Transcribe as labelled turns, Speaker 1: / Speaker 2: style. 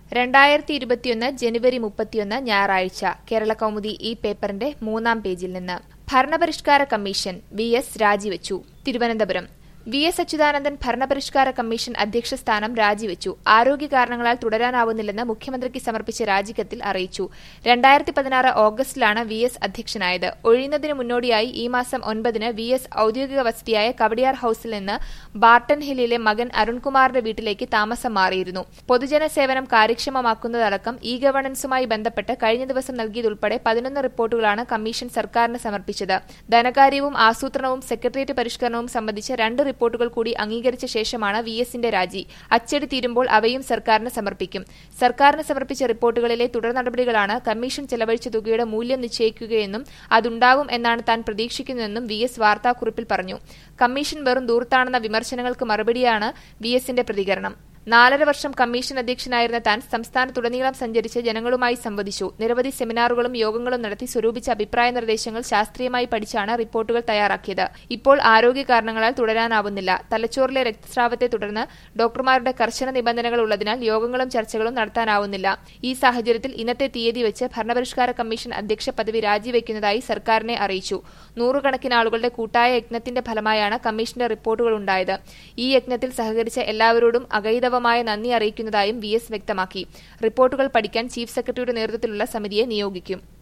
Speaker 1: രണ്ടായിരത്തി ഇരുപത്തിയൊന്ന് ജനുവരി മുപ്പത്തിയൊന്ന് ഞായറാഴ്ച കേരള കൗമുദി ഈ പേപ്പറിന്റെ മൂന്നാം പേജിൽ നിന്ന് ഭരണപരിഷ്കാര കമ്മീഷൻ വി എസ് രാജിവെച്ചു തിരുവനന്തപുരം വി എസ് അച്യുതാനന്ദൻ ഭരണപരിഷ്കാര കമ്മീഷൻ അധ്യക്ഷ സ്ഥാനം രാജിവെച്ചു ആരോഗ്യ കാരണങ്ങളാൽ തുടരാനാവുന്നില്ലെന്ന് മുഖ്യമന്ത്രിക്ക് സമർപ്പിച്ച രാജിക്കത്തിൽ അറിയിച്ചു രണ്ടായിരത്തി പതിനാറ് ഓഗസ്റ്റിലാണ് വി എസ് അധ്യക്ഷനായത് ഒഴിയുന്നതിന് മുന്നോടിയായി ഈ മാസം ഒൻപതിന് വി എസ് ഔദ്യോഗിക വസതിയായ കവടിയാർ ഹൌസിൽ നിന്ന് ബാർട്ടൺ ഹില്ലിലെ മകൻ അരുൺകുമാറിന്റെ വീട്ടിലേക്ക് താമസം മാറിയിരുന്നു പൊതുജന സേവനം കാര്യക്ഷമമാക്കുന്നതടക്കം ഇ ഗവേണൻസുമായി ബന്ധപ്പെട്ട് കഴിഞ്ഞ ദിവസം നൽകിയതുൾപ്പെടെ പതിനൊന്ന് റിപ്പോർട്ടുകളാണ് കമ്മീഷൻ സർക്കാരിന് സമർപ്പിച്ചത് ധനകാര്യവും ആസൂത്രണവും സെക്രട്ടേറിയറ്റ് പരിഷ്കരണവും സംബന്ധിച്ച രണ്ട് റിപ്പോർട്ടുകൾ കൂടി അംഗീകരിച്ച ശേഷമാണ് വി എസിന്റെ രാജി അച്ചടി തീരുമ്പോൾ അവയും സർക്കാരിന് സമർപ്പിക്കും സർക്കാരിന് സമർപ്പിച്ച റിപ്പോർട്ടുകളിലെ തുടർ നടപടികളാണ് കമ്മീഷൻ ചെലവഴിച്ച തുകയുടെ മൂല്യം നിശ്ചയിക്കുകയെന്നും അതുണ്ടാകും എന്നാണ് താൻ പ്രതീക്ഷിക്കുന്നതെന്നും വി എസ് വാർത്താക്കുറിപ്പിൽ പറഞ്ഞു കമ്മീഷൻ വെറും ദൂർത്താണെന്ന വിമർശനങ്ങൾക്ക് മറുപടിയാണ് വി എസിന്റെ പ്രതികരണം നാലര വർഷം കമ്മീഷൻ അധ്യക്ഷനായിരുന്ന താൻ സംസ്ഥാനത്തുടനീളം സഞ്ചരിച്ച് ജനങ്ങളുമായി സംവദിച്ചു നിരവധി സെമിനാറുകളും യോഗങ്ങളും നടത്തി സ്വരൂപിച്ച അഭിപ്രായ നിർദ്ദേശങ്ങൾ ശാസ്ത്രീയമായി പഠിച്ചാണ് റിപ്പോർട്ടുകൾ തയ്യാറാക്കിയത് ഇപ്പോൾ ആരോഗ്യ കാരണങ്ങളാൽ തുടരാനാവുന്നില്ല തലച്ചോറിലെ രക്തസ്രാവത്തെ തുടർന്ന് ഡോക്ടർമാരുടെ കർശന നിബന്ധനകൾ ഉള്ളതിനാൽ യോഗങ്ങളും ചർച്ചകളും നടത്താനാവുന്നില്ല ഈ സാഹചര്യത്തിൽ ഇന്നത്തെ തീയതി വെച്ച് ഭരണപരിഷ്കാര കമ്മീഷൻ അധ്യക്ഷ പദവി രാജിവെക്കുന്നതായി സർക്കാരിനെ അറിയിച്ചു നൂറുകണക്കിന് ആളുകളുടെ കൂട്ടായ യജ്ഞത്തിന്റെ ഫലമായാണ് കമ്മീഷന്റെ റിപ്പോർട്ടുകൾ ഉണ്ടായത് ഈ യജ്ഞത്തിൽ സഹകരിച്ച എല്ലാവരോടും അഗൈതവ ഗൗരവമായ നന്ദി അറിയിക്കുന്നതായും വി എസ് വ്യക്തമാക്കി റിപ്പോർട്ടുകൾ പഠിക്കാൻ ചീഫ് സെക്രട്ടറിയുടെ നേതൃത്വത്തിലുള്ള സമിതിയെ നിയോഗിക്കും